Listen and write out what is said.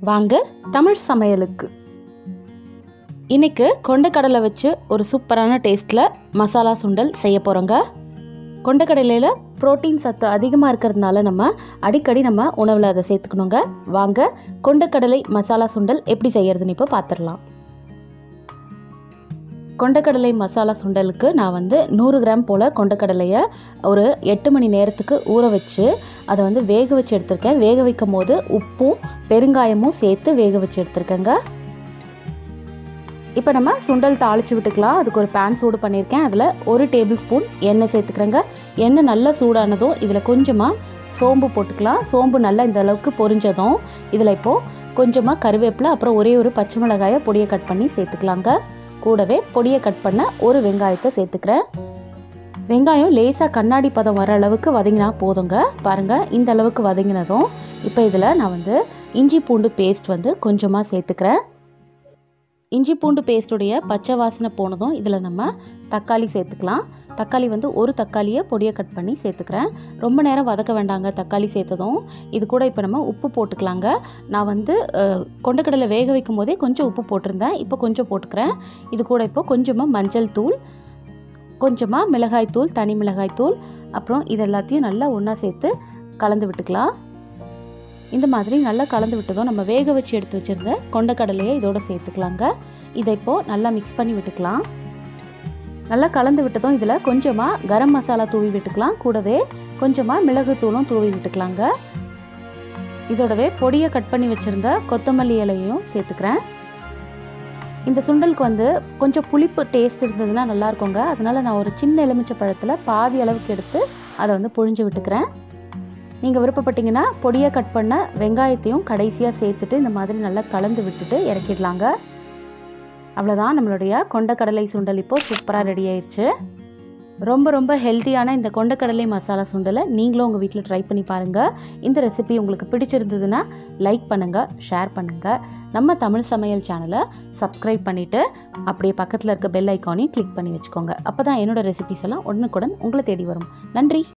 வாங்க தமிழ் சமையலுக்கு இன்னைக்கு கொண்டக்கடலை வச்சு ஒரு சூப்பரான டேஸ்ட்டில் மசாலா சுண்டல் செய்ய போகிறோங்க கொண்டக்கடலையில் புரோட்டீன் சத்து அதிகமாக இருக்கிறதுனால நம்ம அடிக்கடி நம்ம உணவில் அதை சேர்த்துக்கணுங்க வாங்க கொண்டக்கடலை மசாலா சுண்டல் எப்படி செய்யறதுன்னு இப்போ பார்த்துடலாம் கொண்டக்கடலை மசாலா சுண்டலுக்கு நான் வந்து நூறு கிராம் போல் கொண்டக்கடலையை ஒரு எட்டு மணி நேரத்துக்கு ஊற வச்சு அதை வந்து வேக வச்சு எடுத்திருக்கேன் வேக வைக்கும் போது உப்பும் பெருங்காயமும் சேர்த்து வேக வச்சு எடுத்திருக்கேங்க இப்போ நம்ம சுண்டல் தாளித்து விட்டுக்கலாம் அதுக்கு ஒரு பேன் சூடு பண்ணியிருக்கேன் அதில் ஒரு டேபிள் ஸ்பூன் எண்ணெய் சேர்த்துக்கிறேங்க எண்ணெய் நல்லா சூடானதும் இதில் கொஞ்சமாக சோம்பு போட்டுக்கலாம் சோம்பு நல்லா இந்த அளவுக்கு பொரிஞ்சதும் இதில் இப்போது கொஞ்சமாக கருவேப்பிலை அப்புறம் ஒரே ஒரு பச்சை மிளகாயை பொடியை கட் பண்ணி சேர்த்துக்கலாங்க கூடவே பொடியை கட் பண்ண ஒரு வெங்காயத்தை சேர்த்துக்கிறேன் வெங்காயம் லேசாக கண்ணாடி பதம் வர அளவுக்கு வதங்கினா போதுங்க பாருங்கள் இந்த அளவுக்கு வதங்கினதும் இப்போ இதில் நான் வந்து இஞ்சி பூண்டு பேஸ்ட் வந்து கொஞ்சமாக சேர்த்துக்கிறேன் இஞ்சி பூண்டு பேஸ்ட்டுடைய பச்சை வாசனை போனதும் இதில் நம்ம தக்காளி சேர்த்துக்கலாம் தக்காளி வந்து ஒரு தக்காளியை பொடியை கட் பண்ணி சேர்த்துக்கிறேன் ரொம்ப நேரம் வதக்க வேண்டாங்க தக்காளி சேர்த்ததும் இது கூட இப்போ நம்ம உப்பு போட்டுக்கலாங்க நான் வந்து அஹ், கொண்டக்கடலை வேக வைக்கும் போதே கொஞ்சம் உப்பு போட்டிருந்தேன் இப்போ கொஞ்சம் போட்டுக்கிறேன் இது கூட இப்போ கொஞ்சமாக மஞ்சள் தூள் கொஞ்சமாக மிளகாய் தூள் தனி மிளகாய் தூள் அப்புறம் இது எல்லாத்தையும் நல்லா ஒன்றா சேர்த்து கலந்து விட்டுக்கலாம் இந்த மாதிரி நல்லா கலந்து விட்டதும் நம்ம வேக வச்சு எடுத்து வச்சுருந்த கொண்டக்கடலையை இதோட சேர்த்துக்கலாங்க இதை இப்போது நல்லா மிக்ஸ் பண்ணி விட்டுக்கலாம் நல்லா கலந்து விட்டதும் இதில் கொஞ்சமாக கரம் மசாலா தூவி விட்டுக்கலாம் கூடவே கொஞ்சமாக மிளகு தூளும் தூவி விட்டுக்கலாங்க இதோடவே பொடியை கட் பண்ணி வச்சுருந்த கொத்தமல்லி இலையையும் சேர்த்துக்கிறேன் இந்த சுண்டலுக்கு வந்து கொஞ்சம் புளிப்பு டேஸ்ட் இருந்ததுன்னா நல்லா இருக்குங்க அதனால் நான் ஒரு சின்ன எலுமிச்சை பழத்தில் பாதி அளவுக்கு எடுத்து அதை வந்து புழிஞ்சு விட்டுக்கிறேன் நீங்கள் விருப்பப்பட்டீங்கன்னா பொடியை கட் பண்ண வெங்காயத்தையும் கடைசியாக சேர்த்துட்டு இந்த மாதிரி நல்லா கலந்து விட்டுட்டு இறக்கிடலாங்க அவ்வளோதான் நம்மளுடைய கொண்டக்கடலை சுண்டல் இப்போது சூப்பராக ரெடி ஆயிடுச்சு ரொம்ப ரொம்ப ஹெல்த்தியான இந்த கொண்டக்கடலை மசாலா சுண்டலை நீங்களும் உங்கள் வீட்டில் ட்ரை பண்ணி பாருங்கள் இந்த ரெசிபி உங்களுக்கு பிடிச்சிருந்ததுன்னா லைக் பண்ணுங்கள் ஷேர் பண்ணுங்கள் நம்ம தமிழ் சமையல் சேனலை சப்ஸ்கிரைப் பண்ணிவிட்டு அப்படியே பக்கத்தில் இருக்க பெல் ஐக்கானையும் கிளிக் பண்ணி வச்சுக்கோங்க அப்போ தான் என்னோடய ரெசிபிஸ் எல்லாம் உடனுக்குடன் உங்களை தேடி வரும் நன்றி